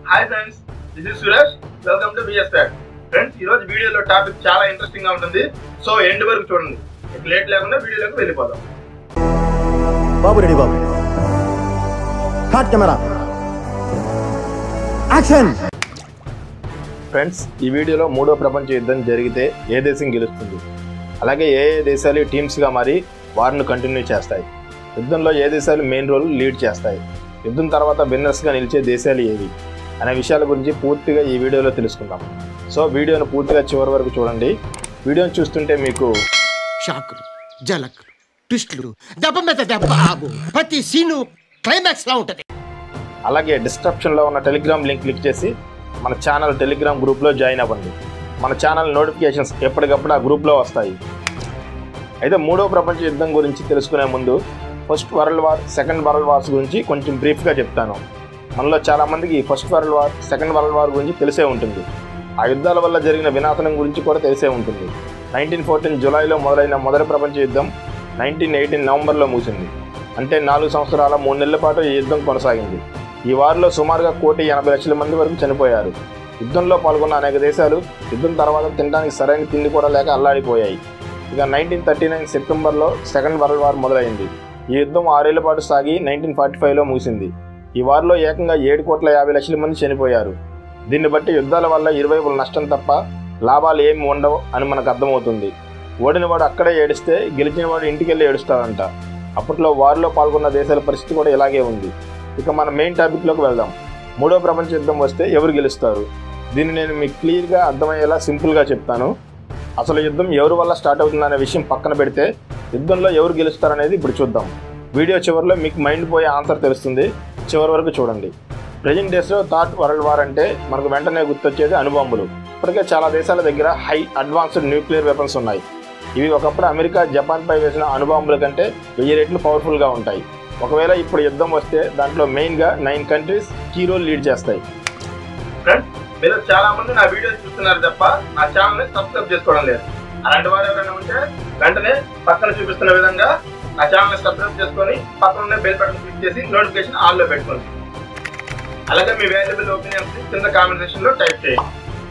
hi friends this is Suresh welcome to BS pack friends ఈ రోజు వీడియోలో టాపిక్ చాలా ఇంట్రెస్టింగ్ గా ఉంటుంది సో ఎండ్ వరకు చూడండి ఇక లేట్ లేకుండా వీడియోలోకి వెళ్ళిపోదాం బాబు రెడీ బాబు హాట్ కెమెరా యాక్షన్ ఫ్రెండ్స్ ఈ వీడియోలో మూడో ప్రపంచ యుద్ధం జరిగితే ఏ దేశం గెలుస్తుంది అలాగే ఏ ఏ దేశాలు టీమ్స్గా మారి వారిని కంటిన్యూ చేస్తాయి యుద్ధంలో ఏ దేశాలు మెయిన్ రోల్ లీడ్ చేస్తాయి యుద్ధం తర్వాత విన్నర్స్గా నిలిచే దేశాలు ఏవి అనే విషయాల గురించి పూర్తిగా ఈ వీడియోలో తెలుసుకుందాం సో వీడియోను పూర్తిగా చివరి వరకు చూడండి వీడియోని చూస్తుంటే మీకు షాకులు జలకులు ట్విస్టులు దెబ్బ మీద దెబ్బ ఆబు ప్రతి సీను క్లైమాక్స్ లా ఉంటది అలాగే డిస్క్రిప్షన్లో ఉన్న టెలిగ్రామ్ లింక్ క్లిక్ చేసి మన ఛానల్ టెలిగ్రామ్ గ్రూప్లో జాయిన్ అవ్వండి మన ఛానల్ నోటిఫికేషన్స్ ఎప్పటికప్పుడు ఆ గ్రూప్లో వస్తాయి అయితే మూడో ప్రపంచ యుద్ధం గురించి తెలుసుకునే ముందు first world war second world wars గురించి కొంచెం బ్రీఫ్గా చెప్తాను మనలో చాలామందికి first world war second world war గురించి తెలిసే ఉంటుంది ఆ యుద్ధాల వల్ల జరిగిన వినాశనం గురించి కూడా తెలిసే ఉంటుంది నైన్టీన్ ఫోర్టీన్ జూలైలో మొదలైన మొదటి ప్రపంచ యుద్ధం నైన్టీన్ ఎయిటీన్ నవంబర్లో ముగిసింది అంటే నాలుగు సంవత్సరాల మూడు నెలల పాటు ఈ యుద్ధం కొనసాగింది ఈ వారిలో సుమారుగా కోటి ఎనభై లక్షల మంది వరకు చనిపోయారు యుద్ధంలో పాల్గొన్న అనేక దేశాలు యుద్ధం తర్వాత తినడానికి సరైన తిండి కూడా లేక అల్లాడిపోయాయి ఇక నైన్టీన్ థర్టీ నైన్ సెప్టెంబర్లో సెకండ్ వరల్డ్ వార్ మొదలైంది ఈ యుద్ధం ఆరేళ్ల పాటు సాగి నైన్టీన్ ఫార్టీ ఫైవ్లో ముగిసింది ఈ వారిలో ఏకంగా ఏడు కోట్ల యాభై లక్షల మంది చనిపోయారు దీన్ని బట్టి యుద్ధాల వల్ల ఇరువైపుల నష్టం తప్ప లాభాలు ఏమి ఉండవు అని మనకు అర్థమవుతుంది ఓడినవాడు అక్కడే ఏడిస్తే గెలిచినవాడు ఇంటికి వెళ్ళి ఏడుస్తాడంట అప్పట్లో వారిలో పాల్గొన్న దేశాల పరిస్థితి కూడా ఇలాగే ఉంది ఇక మన మెయిన్ టాపిక్లోకి వెళ్దాం మూడో ప్రపంచ యుద్ధం వస్తే ఎవరు గెలుస్తారు దీన్ని నేను మీకు క్లియర్గా అర్థమయ్యేలా సింపుల్గా చెప్తాను అసలు యుద్ధం ఎవరి వల్ల స్టార్ట్ అవుతుందనే విషయం పక్కన పెడితే యుద్ధంలో ఎవరు గెలుస్తారనేది ఇప్పుడు చూద్దాం వీడియో చివరిలో మీకు మైండ్ పోయే ఆన్సర్ తెలుస్తుంది చివరి వరకు చూడండి ప్రజెంట్ డేస్లో థర్డ్ వరల్డ్ వార్ అంటే మనకు వెంటనే గుర్తొచ్చేది అణుబాంబులు ఇప్పటికే చాలా దేశాల దగ్గర హై అడ్వాన్స్డ్ న్యూక్లియర్ వెపన్స్ ఉన్నాయి ఇవి ఒకప్పుడు అమెరికా జపాన్పై వేసిన అణుబాంబుల కంటే వెయ్యి రెట్లు పవర్ఫుల్గా ఉంటాయి ఒకవేళ ఇప్పుడు యుద్ధం వస్తే దాంట్లో మెయిన్గా nine countries key role lead చేస్తాయి ఫ్రెండ్స్ మీరు చాలా మంది నా వీడియోస్ చూస్తున్నారు తప్ప నా ఛానల్ ని సబ్స్క్రైబ్ చేసుకోవడం లేదు అలాంటి వారు ఎవరైనా ఉంటే వెంటనే పక్కన చూపిస్తున్న విధంగా నా ఛానల్ ని సబ్స్క్రైబ్ చేసుకొని పక్కన ఉన్న బెల్ బటన్ క్లిక్ చేసి నోటిఫికేషన్ ఆన్ లో పెట్టుకోండి అలాగే మీ వాల్యుబుల్ ఒపీనియన్స్ కింద కామెంట్ సెక్షన్ లో టైప్ చేయండి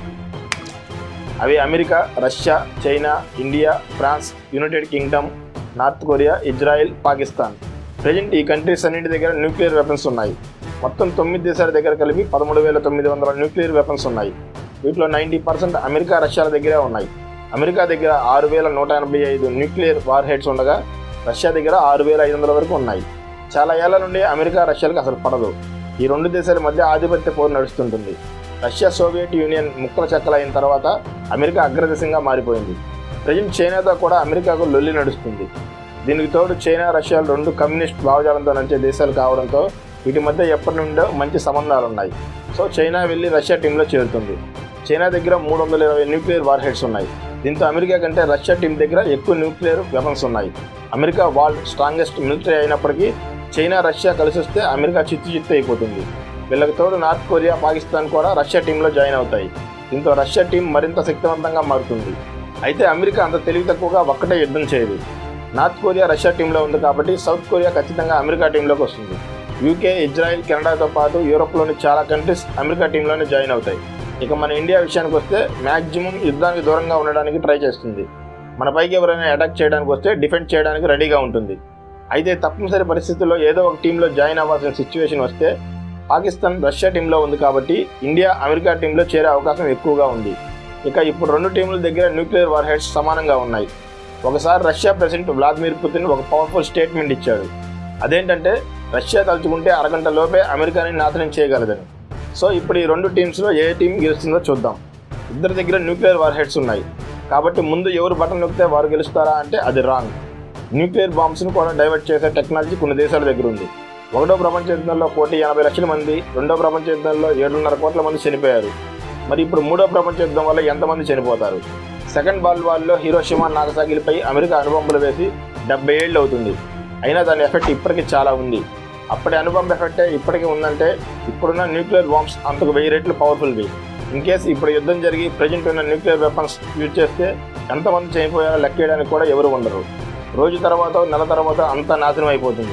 అవి America Russia China India France United Kingdom North Korea Israel Pakistan present ఈ కంట్రీస్ అన్నింటి దగ్గర న్యూక్లియర్ వెపన్స్ ఉన్నాయి మొత్తం తొమ్మిది దేశాల దగ్గర కలిపి పదమూడు వేల తొమ్మిది వందల న్యూక్లియర్ వెపన్స్ ఉన్నాయి వీటిలో నైంటీ పర్సెంట్ అమెరికా రష్యాల దగ్గరే ఉన్నాయి అమెరికా దగ్గర ఆరు వేల నూట ఎనభై ఐదు న్యూక్లియర్ వార్ హెడ్స్ ఉండగా రష్యా దగ్గర ఆరు వేల ఐదు వందల వరకు ఉన్నాయి చాలా ఏళ్ల నుండి అమెరికా రష్యాలకు అసలు పడదు ఈ రెండు దేశాల మధ్య ఆధిపత్య పోరు నడుస్తుంటుంది రష్యా సోవియట్ యూనియన్ ముక్కల చెక్కలైన తర్వాత అమెరికా అగ్రదేశంగా మారిపోయింది ప్రజెంట్ చైనాతో కూడా అమెరికాకు లొల్లి నడుస్తుంది దీనికి తోడు చైనా రష్యాలు రెండు కమ్యూనిస్ట్ భావజాలంతో నడిచే దేశాలు కావడంతో వీటి మధ్య ఎప్పటి నుండో మంచి సంబంధాలు ఉన్నాయి సో చైనా వెళ్ళి రష్యా టీంలో చేరుతుంది చైనా దగ్గర మూడు వందల ఇరవై న్యూక్లియర్ వార్ హెడ్స్ ఉన్నాయి దీంతో అమెరికా కంటే రష్యా టీం దగ్గర ఎక్కువ న్యూక్లియర్ వెపన్స్ ఉన్నాయి అమెరికా వరల్డ్ స్ట్రాంగెస్ట్ మిలిటరీ అయినప్పటికీ చైనా రష్యా కలిసి వస్తే అమెరికా చిత్తు చిత్తు అయిపోతుంది వీళ్ళకి తోడు నార్త్ కొరియా పాకిస్తాన్ కూడా రష్యా టీంలో జాయిన్ అవుతాయి దీంతో రష్యా టీం మరింత శక్తివంతంగా మారుతుంది అయితే అమెరికా అంత తెలివి తక్కువగా ఒక్కటే యుద్ధం చేయదు నార్త్ కొరియా రష్యా టీంలో ఉంది కాబట్టి సౌత్ కొరియా ఖచ్చితంగా అమెరికా టీంలోకి వస్తుంది యూకే ఇజ్రాయెల్ కెనడాతో పాటు యూరోప్లోని చాలా కంట్రీస్ అమెరికా టీంలోనే జాయిన్ అవుతాయి ఇక మన ఇండియా విషయానికి వస్తే మ్యాక్సిమం యుద్ధానికి దూరంగా ఉండడానికి ట్రై చేస్తుంది మన పైకి ఎవరైనా అటాక్ చేయడానికి వస్తే డిఫెండ్ చేయడానికి రెడీగా ఉంటుంది అయితే తప్పనిసరి పరిస్థితుల్లో ఏదో ఒక టీంలో జాయిన్ అవ్వాల్సిన సిచ్యువేషన్ వస్తే పాకిస్తాన్ రష్యా టీంలో ఉంది కాబట్టి ఇండియా అమెరికా టీంలో చేరే అవకాశం ఎక్కువగా ఉంది ఇక ఇప్పుడు రెండు టీంల దగ్గర న్యూక్లియర్ వార్ హెడ్స్ సమానంగా ఉన్నాయి ఒకసారి రష్యా ప్రెసిడెంట్ వ్లాదిమిర్ పుతిన్ ఒక పవర్ఫుల్ స్టేట్మెంట్ ఇచ్చాడు అదేంటంటే రష్యా తలుచుకుంటే అరగంట లోపే అమెరికాని నాశనం చేయగలదని సో ఇప్పుడు ఈ రెండు టీమ్స్లో ఏ టీం గెలుస్తుందో చూద్దాం ఇద్దరి దగ్గర న్యూక్లియర్ వార్ హెడ్స్ ఉన్నాయి కాబట్టి ముందు ఎవరు బటన్ నొక్కితే వారు గెలుస్తారా అంటే అది రాంగ్ న్యూక్లియర్ బాంబ్స్ను కూడా డైవర్ట్ చేసే టెక్నాలజీ కొన్ని దేశాల దగ్గర ఉంది ఒకటో ప్రపంచ యుద్ధంలో కోటి ఎనభై లక్షల మంది రెండో ప్రపంచ యుద్ధంలో ఏడున్నర కోట్ల మంది చనిపోయారు మరి ఇప్పుడు మూడో ప్రపంచ యుద్ధం వల్ల ఎంతమంది చనిపోతారు సెకండ్ వరల్డ్ వార్లో హీరోషిమా నాగసాగిలపై అమెరికా అణుబాంబులు వేసి డెబ్బై ఏళ్ళు అవుతుంది అయినా దాని ఎఫెక్ట్ ఇప్పటికీ చాలా ఉంది అప్పటి అనుబంధ ఎఫెక్టే ఇప్పటికీ ఉందంటే ఇప్పుడున్న న్యూక్లియర్ బాంబ్స్ అంతకు వెయ్యి రెట్లు పవర్ఫుల్వి ఇన్ కేసు ఇప్పుడు యుద్ధం జరిగి ప్రజెంట్ ఉన్న న్యూక్లియర్ వెపన్స్ యూజ్ చేస్తే ఎంతమంది చనిపోయారో లెక్కేయడానికి కూడా ఎవరు ఉండరు రోజు తర్వాత నెల తర్వాత అంతా నాశనం అయిపోతుంది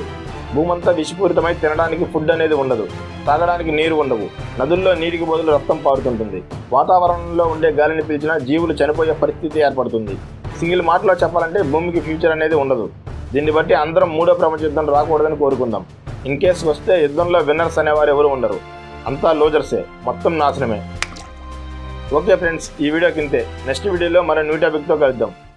భూమంతా విషపూరితమై తినడానికి ఫుడ్ అనేది ఉండదు తాగడానికి నీరు ఉండవు నదుల్లో నీటికి బదులు రక్తం పారుతుంటుంది వాతావరణంలో ఉండే గాలిని పీల్చినా జీవులు చనిపోయే పరిస్థితి ఏర్పడుతుంది సింగిల్ మాటలో చెప్పాలంటే భూమికి ఫ్యూచర్ అనేది ఉండదు దీన్ని బట్టి అందరం మూడో ప్రపంచ యుద్ధం రాకూడదని కోరుకుందాం ఇన్ కేసు వస్తే యుద్ధంలో విన్నర్స్ అనేవారు ఎవరు ఉండరు అంతా లోజర్సే మొత్తం నాశనమే ఓకే ఫ్రెండ్స్ ఈ వీడియో కింతే నెక్స్ట్ వీడియోలో మరో న్యూ టాపిక్తో కలుద్దాం